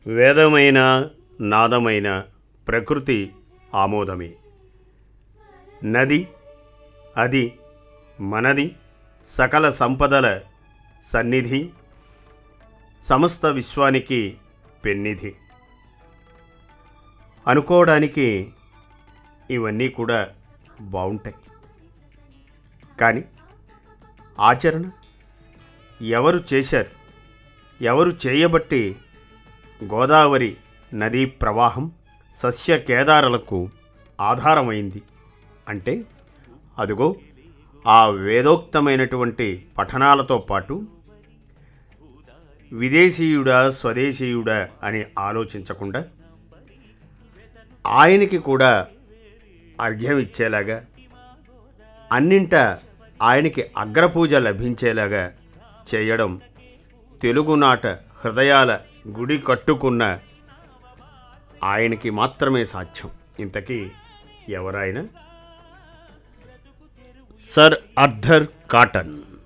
వేదమైన నాదమైన ప్రకృతి ఆమోదమే నది అది మనది సకల సంపదల సన్నిధి సమస్త విశ్వానికి పెన్నిధి అనుకోవడానికి ఇవన్నీ కూడా బాగుంటాయి కానీ ఆచరణ ఎవరు చేశారు ఎవరు చేయబట్టి గోదావరి నదీ ప్రవాహం సస్య కేదారులకు ఆధారమైంది అంటే అదిగో ఆ వేదోక్తమైనటువంటి పఠనాలతో పాటు విదేశీయుడా స్వదేశీయుడా అని ఆలోచించకుండా ఆయనకి కూడా అర్ఘ్యం ఇచ్చేలాగా అన్నింట ఆయనకి అగ్రపూజ లభించేలాగా చేయడం తెలుగునాట హృదయాల గుడి కట్టుకున్న ఆయనకి మాత్రమే సాధ్యం ఇంతకీ ఎవరాయన సర్ అర్థర్ కాటన్